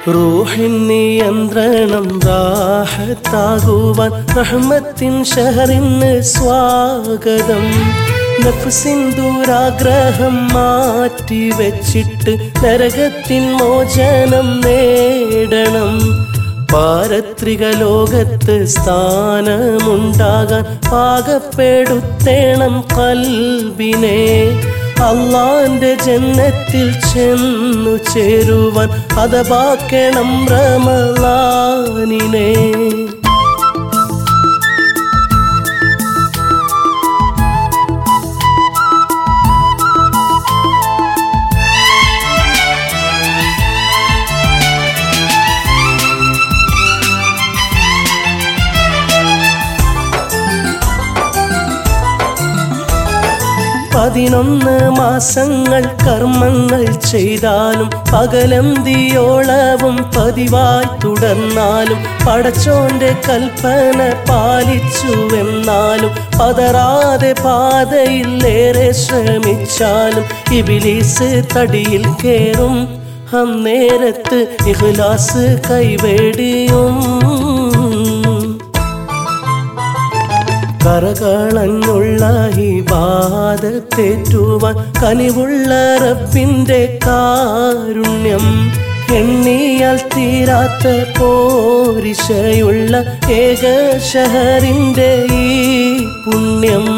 റൂഹിൻ നിയന്ത്രണം റാഹത്താകുവാൻ റഹ്മത്തിൻ ഷഹറിന് സ്വാഗതം നഫ്സിൻ ദൂരാഗ്രഹം മാറ്റി വെച്ചിട്ട് നരകത്തിൻ മോചനം നേടണം പാരത്രിക ലോകത്ത് സ്ഥാനമുണ്ടാകാൻ പാകപ്പെടുത്തേണം കൽബിനെ അള്ളാന്റെ ജന്നത്തിൽ ചെന്നു ചേരുവാൻ അതപാക്കണം റമലാനിനെ പതിനൊന്ന് മാസങ്ങൾ കർമ്മങ്ങൾ ചെയ്താലും പകലന്തിയോളവും പതിവായി തുടർന്നാലും പടച്ചോന്റെ കൽപ്പന പാലിച്ചുവെന്നാലും പതറാതെ പാതയിലേറെ ശ്രമിച്ചാലും ഇബിലീസ് തടിയിൽ കേറും അന്നേരത്ത് ഇഖ്ലാസ് കൈവേടിയും കറകളഞ്ഞുള്ള ഈ ബാധത്തേറ്റുവാൻ കനിവുള്ള റബ്ബിന്റെ കാരുണ്യം എണ്ണിയാൽ തീരാത്ത പോരിശയുള്ള ഏക ഷഹറിന്റെ ഈ പുണ്യം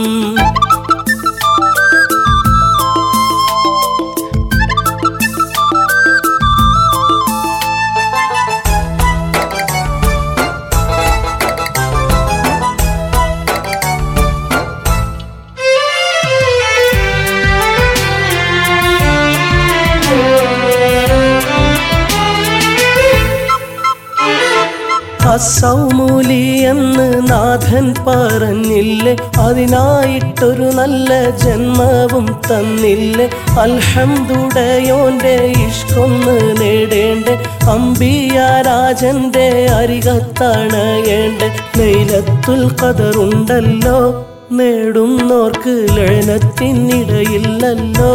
അസൗമൂലി എന്ന് നാഥൻ പറഞ്ഞില്ലേ അതിനായിട്ടൊരു നല്ല ജന്മവും തന്നില്ലേ അൽഹംദുടയോന്റെ ഇഷ്കൊന്ന് നേടേണ്ട അമ്പിയ രാജന്റെ അരികത്തണയേണ്ട ലൈലത്തുൽ ഖദറുണ്ടല്ലോ നേടുന്നോർക്ക് ലഴനത്തിനിടയില്ലല്ലോ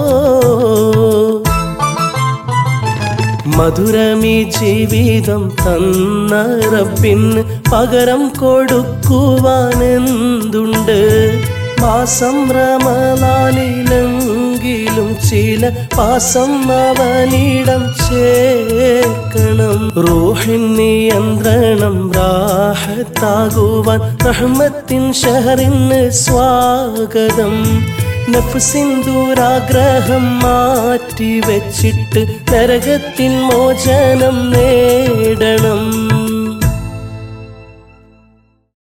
മധുരമീ ജീവിതം തന്ന റബ്ബിന് പകരം കൊടുക്കുവാനെന്തുണ്ട് മാസം റമലാനിലെങ്കിലും ചില പാസം അവനിടം ചേർക്കണം റൂഹിൻ നിയന്ത്രണം റാഹത്താകുവാൻ റഹ്മത്തിൻ ഷഹറിന് സ്വാഗതം നഫ്സിൻ ദൂരാഗ്രഹം മാറ്റി വെച്ചിട്ട് നരകത്തിൻ മോചനം നേടണം